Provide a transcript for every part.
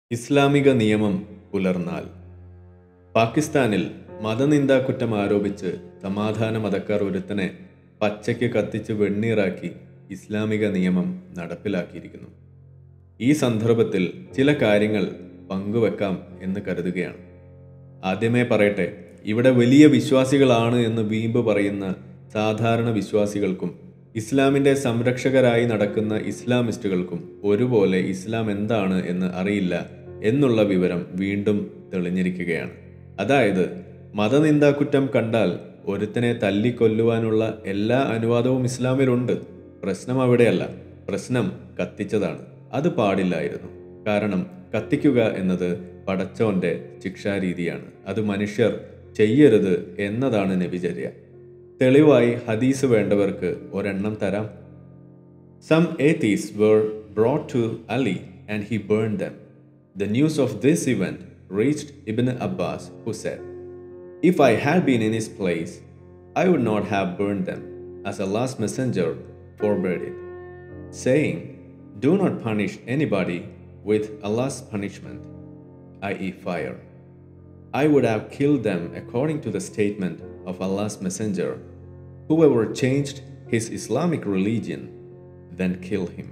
ഇസ്ലാമിക നിയമം പുലർന്നാൽ പാകിസ്ഥാനിൽ മതനിന്ദാക്കുറ്റം ആരോപിച്ച് സമാധാന മതക്കാർ ഒരുത്തനെ പച്ചയ്ക്ക് കത്തിച്ച് വെണ്ണീറാക്കി ഇസ്ലാമിക നിയമം നടപ്പിലാക്കിയിരിക്കുന്നു ഈ സന്ദർഭത്തിൽ ചില കാര്യങ്ങൾ പങ്കുവെക്കാം എന്ന് കരുതുകയാണ് ആദ്യമേ പറയട്ടെ ഇവിടെ വലിയ വിശ്വാസികളാണ് എന്ന് വീമ്പ് പറയുന്ന സാധാരണ വിശ്വാസികൾക്കും ഇസ്ലാമിൻ്റെ സംരക്ഷകരായി നടക്കുന്ന ഇസ്ലാമിസ്റ്റുകൾക്കും ഒരുപോലെ ഇസ്ലാം എന്താണ് എന്ന് അറിയില്ല എന്നുള്ള വിവരം വീണ്ടും തെളിഞ്ഞിരിക്കുകയാണ് അതായത് മതനിന്ദാക്കുറ്റം കണ്ടാൽ ഒരുത്തനെ തല്ലിക്കൊല്ലുവാനുള്ള എല്ലാ അനുവാദവും ഇസ്ലാമിലുണ്ട് പ്രശ്നം അവിടെയല്ല പ്രശ്നം കത്തിച്ചതാണ് അത് പാടില്ലായിരുന്നു കാരണം കത്തിക്കുക എന്നത് പടച്ചോന്റെ ശിക്ഷാരീതിയാണ് അത് മനുഷ്യർ ചെയ്യരുത് എന്നതാണ് നബിചര്യ തെളിവായി ഹദീസ് വേണ്ടവർക്ക് ഒരെണ്ണം തരാം Some atheists were brought to Ali and he burned them. The news of this event reached Ibn Abbas, who said, If I had been in his place, I would not have burned them, as Allah's messenger forbade it, saying, Do not punish anybody with Allah's punishment, i.e., fire. I would have killed them according to the statement of Allah's messenger. Whoever changed his Islamic religion, then kill him.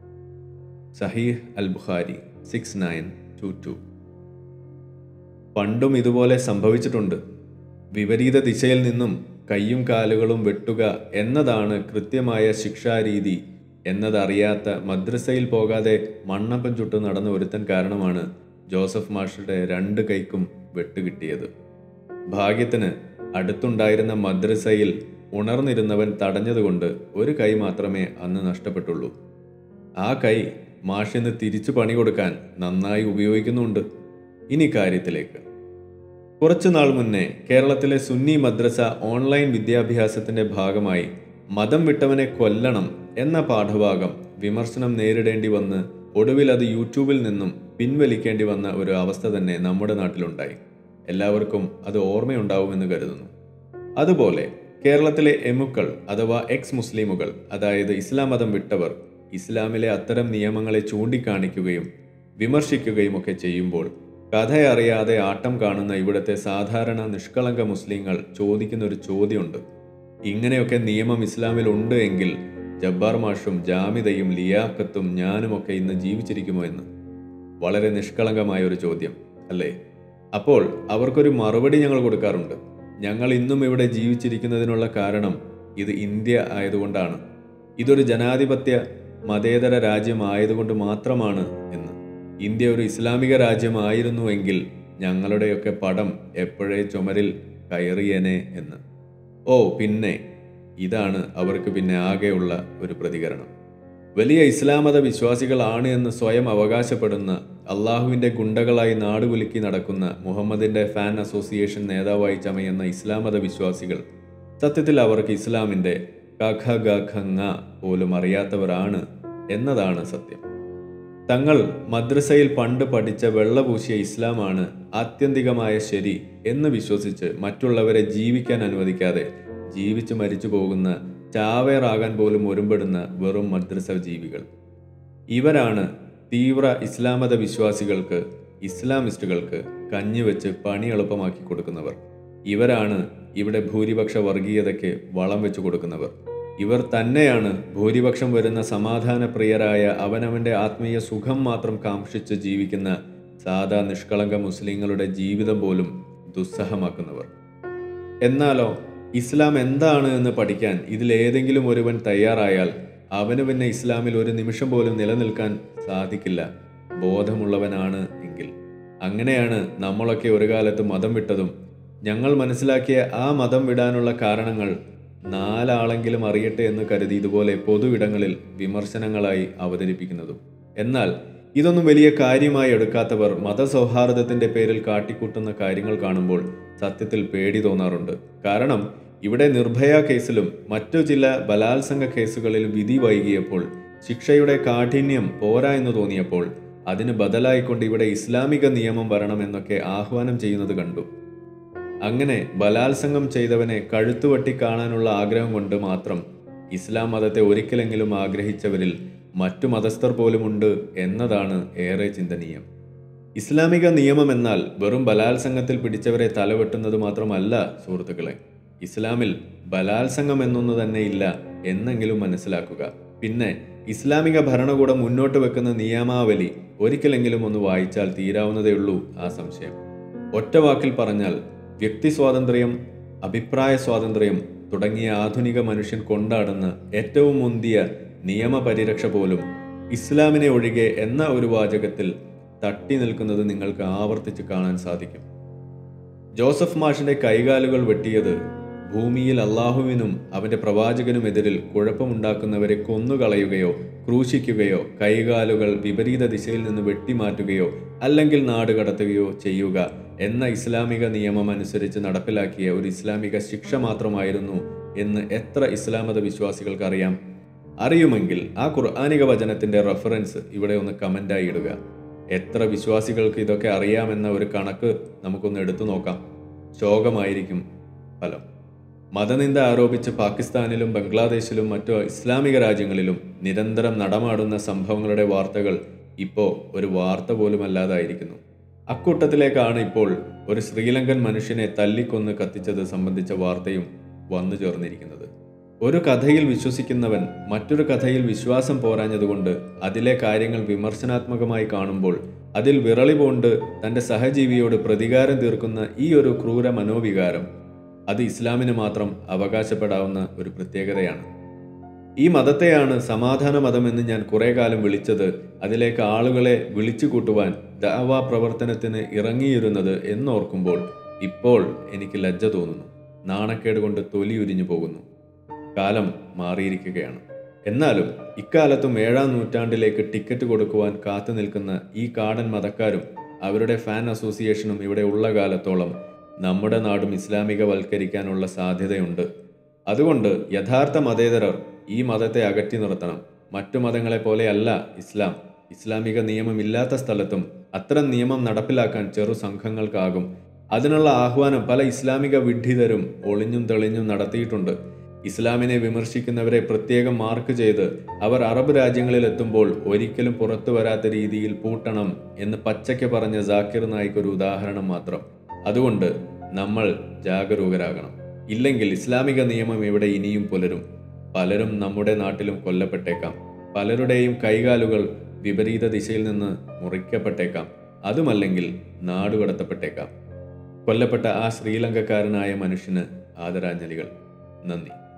Sahih al Bukhari 6922 പണ്ടും ഇതുപോലെ സംഭവിച്ചിട്ടുണ്ട് വിപരീത ദിശയിൽ നിന്നും കയ്യും കാലുകളും വെട്ടുക എന്നതാണ് കൃത്യമായ ശിക്ഷാരീതി എന്നതറിയാത്ത മദ്രസയിൽ പോകാതെ മണ്ണപ്പം ചുട്ട് നടന്ന ഒരുത്തൻ കാരണമാണ് ജോസഫ് മാഷയുടെ രണ്ട് കൈക്കും വെട്ടുകിട്ടിയത് ഭാഗ്യത്തിന് അടുത്തുണ്ടായിരുന്ന മദ്രസയിൽ ഉണർന്നിരുന്നവൻ തടഞ്ഞതുകൊണ്ട് ഒരു കൈ മാത്രമേ അന്ന് നഷ്ടപ്പെട്ടുള്ളൂ ആ കൈ മാഷിന് തിരിച്ചു പണി കൊടുക്കാൻ നന്നായി ഉപയോഗിക്കുന്നുണ്ട് ഇനി കാര്യത്തിലേക്ക് കുറച്ചുനാൾ മുന്നേ കേരളത്തിലെ സുന്നി മദ്രസ ഓൺലൈൻ വിദ്യാഭ്യാസത്തിന്റെ ഭാഗമായി മതം വിട്ടവനെ കൊല്ലണം എന്ന പാഠഭാഗം വിമർശനം നേരിടേണ്ടി വന്ന് ഒടുവിൽ അത് യൂട്യൂബിൽ നിന്നും പിൻവലിക്കേണ്ടി വന്ന ഒരു അവസ്ഥ തന്നെ നമ്മുടെ നാട്ടിലുണ്ടായി എല്ലാവർക്കും അത് ഓർമ്മയുണ്ടാവുമെന്ന് കരുതുന്നു അതുപോലെ കേരളത്തിലെ എമുക്കൾ അഥവാ എക്സ് മുസ്ലിമുകൾ അതായത് ഇസ്ലാം മതം വിട്ടവർ ഇസ്ലാമിലെ അത്തരം നിയമങ്ങളെ ചൂണ്ടിക്കാണിക്കുകയും വിമർശിക്കുകയും ഒക്കെ ചെയ്യുമ്പോൾ കഥയറിയാതെ ആട്ടം കാണുന്ന ഇവിടുത്തെ സാധാരണ നിഷ്കളങ്ക മുസ്ലിങ്ങൾ ചോദിക്കുന്ന ഒരു ചോദ്യമുണ്ട് ഇങ്ങനെയൊക്കെ നിയമം ഇസ്ലാമിൽ ഉണ്ട് എങ്കിൽ ജബ്ബാർ മാഷും ജാമിദയും ലിയാക്കത്തും ഞാനുമൊക്കെ ഇന്ന് ജീവിച്ചിരിക്കുമോ എന്ന് വളരെ നിഷ്കളങ്കമായ ഒരു ചോദ്യം അല്ലേ അപ്പോൾ അവർക്കൊരു മറുപടി ഞങ്ങൾ കൊടുക്കാറുണ്ട് ഞങ്ങൾ ഇന്നും ഇവിടെ ജീവിച്ചിരിക്കുന്നതിനുള്ള കാരണം ഇത് ഇന്ത്യ ആയതുകൊണ്ടാണ് ഇതൊരു ജനാധിപത്യ മതേതര രാജ്യമായതുകൊണ്ട് മാത്രമാണ് എന്ന് ഇന്ത്യ ഒരു ഇസ്ലാമിക രാജ്യമായിരുന്നുവെങ്കിൽ ഞങ്ങളുടെയൊക്കെ പടം എപ്പോഴേ ചുമരിൽ കയറിയേനെ എന്ന് ഓ പിന്നെ ഇതാണ് അവർക്ക് പിന്നെ ആകെയുള്ള ഒരു പ്രതികരണം വലിയ ഇസ്ലാമത വിശ്വാസികളാണ് എന്ന് സ്വയം അവകാശപ്പെടുന്ന അള്ളാഹുവിൻ്റെ ഗുണ്ടകളായി നാടുകുലുക്കി നടക്കുന്ന മുഹമ്മദിൻ്റെ ഫാൻ അസോസിയേഷൻ നേതാവായി ചമയുന്ന ഇസ്ലാമത വിശ്വാസികൾ സത്യത്തിൽ അവർക്ക് ഇസ്ലാമിൻ്റെ കഖ ഗ ഖ ങ പോലും അറിയാത്തവരാണ് എന്നതാണ് സത്യം തങ്ങൾ മദ്രസയിൽ പണ്ട് പഠിച്ച വെള്ളപൂശിയ ഇസ്ലാമാണ് ആത്യന്തികമായ ശരി എന്ന് വിശ്വസിച്ച് മറ്റുള്ളവരെ ജീവിക്കാൻ അനുവദിക്കാതെ ജീവിച്ചു മരിച്ചു പോകുന്ന ചാവേറാകാൻ പോലും ഒരുമ്പെടുന്ന വെറും മദ്രസ ജീവികൾ ഇവരാണ് തീവ്ര ഇസ്ലാമത വിശ്വാസികൾക്ക് ഇസ്ലാമിസ്റ്റുകൾക്ക് കഞ്ഞിവെച്ച് പണി എളുപ്പമാക്കി കൊടുക്കുന്നവർ ഇവരാണ് ഇവിടെ ഭൂരിപക്ഷ വർഗീയതയ്ക്ക് വളം വെച്ചു കൊടുക്കുന്നവർ ഇവർ തന്നെയാണ് ഭൂരിപക്ഷം വരുന്ന സമാധാന പ്രിയരായ അവനവന്റെ ആത്മീയ സുഖം മാത്രം കാംക്ഷിച്ച് ജീവിക്കുന്ന സാധാ നിഷ്കളങ്ക മുസ്ലിങ്ങളുടെ ജീവിതം പോലും ദുസ്സഹമാക്കുന്നവർ എന്നാലോ ഇസ്ലാം എന്താണ് എന്ന് പഠിക്കാൻ ഇതിലേതെങ്കിലും ഒരുവൻ തയ്യാറായാൽ അവന് പിന്നെ ഇസ്ലാമിൽ ഒരു നിമിഷം പോലും നിലനിൽക്കാൻ സാധിക്കില്ല ബോധമുള്ളവനാണ് എങ്കിൽ അങ്ങനെയാണ് നമ്മളൊക്കെ ഒരു കാലത്ത് മതം വിട്ടതും ഞങ്ങൾ മനസ്സിലാക്കിയ ആ മതം വിടാനുള്ള കാരണങ്ങൾ നാലാളെങ്കിലും അറിയട്ടെ എന്ന് കരുതി ഇതുപോലെ പൊതു ഇടങ്ങളിൽ വിമർശനങ്ങളായി അവതരിപ്പിക്കുന്നതും എന്നാൽ ഇതൊന്നും വലിയ കാര്യമായി എടുക്കാത്തവർ മതസൗഹാർദ്ദത്തിന്റെ പേരിൽ കാട്ടിക്കൂട്ടുന്ന കാര്യങ്ങൾ കാണുമ്പോൾ സത്യത്തിൽ പേടി തോന്നാറുണ്ട് കാരണം ഇവിടെ നിർഭയ കേസിലും മറ്റു ചില ബലാത്സംഗ കേസുകളിലും വിധി വൈകിയപ്പോൾ ശിക്ഷയുടെ കാഠിന്യം പോരാ എന്ന് തോന്നിയപ്പോൾ അതിന് ബദലായിക്കൊണ്ട് ഇവിടെ ഇസ്ലാമിക നിയമം വരണമെന്നൊക്കെ ആഹ്വാനം ചെയ്യുന്നത് കണ്ടു അങ്ങനെ ബലാത്സംഗം ചെയ്തവനെ കഴുത്തുവട്ടി കാണാനുള്ള ആഗ്രഹം കൊണ്ട് മാത്രം ഇസ്ലാം മതത്തെ ഒരിക്കലെങ്കിലും ആഗ്രഹിച്ചവരിൽ മറ്റു മതസ്ഥർ പോലുമുണ്ട് എന്നതാണ് ഏറെ ചിന്തനീയം ഇസ്ലാമിക നിയമം എന്നാൽ വെറും ബലാത്സംഗത്തിൽ പിടിച്ചവരെ തലവെട്ടുന്നത് മാത്രമല്ല സുഹൃത്തുക്കളെ ഇസ്ലാമിൽ ബലാത്സംഗം എന്നൊന്നു തന്നെ ഇല്ല എന്നെങ്കിലും മനസ്സിലാക്കുക പിന്നെ ഇസ്ലാമിക ഭരണകൂടം മുന്നോട്ട് വെക്കുന്ന നിയമാവലി ഒരിക്കലെങ്കിലും ഒന്ന് വായിച്ചാൽ തീരാവുന്നതേ ഉള്ളൂ ആ സംശയം ഒറ്റ വാക്കിൽ പറഞ്ഞാൽ വ്യക്തി സ്വാതന്ത്ര്യം അഭിപ്രായ സ്വാതന്ത്ര്യം തുടങ്ങിയ ആധുനിക മനുഷ്യൻ കൊണ്ടാടുന്ന ഏറ്റവും മുന്തിയ നിയമപരിരക്ഷ പോലും ഇസ്ലാമിനെ ഒഴികെ എന്ന ഒരു വാചകത്തിൽ തട്ടി നിൽക്കുന്നത് നിങ്ങൾക്ക് ആവർത്തിച്ച് കാണാൻ സാധിക്കും ജോസഫ് മാഷിന്റെ കൈകാലുകൾ വെട്ടിയത് ഭൂമിയിൽ അള്ളാഹുവിനും അവന്റെ പ്രവാചകനുമെതിരിൽ കുഴപ്പമുണ്ടാക്കുന്നവരെ കൊന്നുകളയുകയോ ക്രൂശിക്കുകയോ കൈകാലുകൾ വിപരീത ദിശയിൽ നിന്ന് വെട്ടിമാറ്റുകയോ അല്ലെങ്കിൽ നാട് കടത്തുകയോ ചെയ്യുക എന്ന ഇസ്ലാമിക നിയമം അനുസരിച്ച് നടപ്പിലാക്കിയ ഒരു ഇസ്ലാമിക ശിക്ഷ മാത്രമായിരുന്നു എന്ന് എത്ര ഇസ്ലാമത വിശ്വാസികൾക്ക് അറിയാം അറിയുമെങ്കിൽ ആ ഖുർആാനിക വചനത്തിന്റെ റെഫറൻസ് ഇവിടെ ഒന്ന് കമന്റായി ഇടുക എത്ര വിശ്വാസികൾക്ക് ഇതൊക്കെ അറിയാമെന്ന ഒരു കണക്ക് നമുക്കൊന്ന് എടുത്തു നോക്കാം ശോകമായിരിക്കും ഫലം മതനിന്ദ ആരോപിച്ച് പാകിസ്ഥാനിലും ബംഗ്ലാദേശിലും മറ്റു ഇസ്ലാമിക രാജ്യങ്ങളിലും നിരന്തരം നടമാടുന്ന സംഭവങ്ങളുടെ വാർത്തകൾ ഇപ്പോൾ ഒരു വാർത്ത പോലുമല്ലാതായിരിക്കുന്നു അക്കൂട്ടത്തിലേക്കാണ് ഇപ്പോൾ ഒരു ശ്രീലങ്കൻ മനുഷ്യനെ തല്ലിക്കൊന്ന് കത്തിച്ചത് സംബന്ധിച്ച വാർത്തയും വന്നു ചേർന്നിരിക്കുന്നത് ഒരു കഥയിൽ വിശ്വസിക്കുന്നവൻ മറ്റൊരു കഥയിൽ വിശ്വാസം പോരാഞ്ഞതുകൊണ്ട് അതിലെ കാര്യങ്ങൾ വിമർശനാത്മകമായി കാണുമ്പോൾ അതിൽ വിറളി പൂണ്ട് തന്റെ സഹജീവിയോട് പ്രതികാരം തീർക്കുന്ന ഈ ഒരു ക്രൂര മനോവികാരം അത് ഇസ്ലാമിന് മാത്രം അവകാശപ്പെടാവുന്ന ഒരു പ്രത്യേകതയാണ് ഈ മതത്തെയാണ് സമാധാന മതം എന്ന് ഞാൻ കുറെ കാലം വിളിച്ചത് അതിലേക്ക് ആളുകളെ വിളിച്ചു കൂട്ടുവാൻ ദാവാ പ്രവർത്തനത്തിന് ഇറങ്ങിയിരുന്നത് എന്നോർക്കുമ്പോൾ ഇപ്പോൾ എനിക്ക് ലജ്ജ തോന്നുന്നു നാണക്കേട് കൊണ്ട് തൊലി ഉരിഞ്ഞു പോകുന്നു കാലം മാറിയിരിക്കുകയാണ് എന്നാലും ഇക്കാലത്തും ഏഴാം നൂറ്റാണ്ടിലേക്ക് ടിക്കറ്റ് കൊടുക്കുവാൻ കാത്തു നിൽക്കുന്ന ഈ കാടൻ മതക്കാരും അവരുടെ ഫാൻ അസോസിയേഷനും ഇവിടെ ഉള്ള കാലത്തോളം നമ്മുടെ നാടും ഇസ്ലാമികവൽക്കരിക്കാനുള്ള സാധ്യതയുണ്ട് അതുകൊണ്ട് യഥാർത്ഥ മതേതരർ ഈ മതത്തെ അകറ്റി നിർത്തണം മറ്റു മതങ്ങളെ പോലെയല്ല ഇസ്ലാം ഇസ്ലാമിക നിയമമില്ലാത്ത സ്ഥലത്തും അത്തരം നിയമം നടപ്പിലാക്കാൻ ചെറു സംഘങ്ങൾക്കാകും അതിനുള്ള ആഹ്വാനം പല ഇസ്ലാമിക വിഡ്ഢിതരും ഒളിഞ്ഞും തെളിഞ്ഞും നടത്തിയിട്ടുണ്ട് ഇസ്ലാമിനെ വിമർശിക്കുന്നവരെ പ്രത്യേകം മാർക്ക് ചെയ്ത് അവർ അറബ് രാജ്യങ്ങളിൽ എത്തുമ്പോൾ ഒരിക്കലും പുറത്തു വരാത്ത രീതിയിൽ പൂട്ടണം എന്ന് പച്ചയ്ക്ക് പറഞ്ഞ ജാക്കിർ നായിക്ക് ഒരു ഉദാഹരണം മാത്രം അതുകൊണ്ട് നമ്മൾ ജാഗരൂകരാകണം ഇല്ലെങ്കിൽ ഇസ്ലാമിക നിയമം ഇവിടെ ഇനിയും പുലരും പലരും നമ്മുടെ നാട്ടിലും കൊല്ലപ്പെട്ടേക്കാം പലരുടെയും കൈകാലുകൾ വിപരീത ദിശയിൽ നിന്ന് മുറിക്കപ്പെട്ടേക്കാം അതുമല്ലെങ്കിൽ നാടുകടത്തപ്പെട്ടേക്കാം കൊല്ലപ്പെട്ട ആ ശ്രീലങ്കക്കാരനായ മനുഷ്യന് ആദരാഞ്ജലികൾ നന്ദി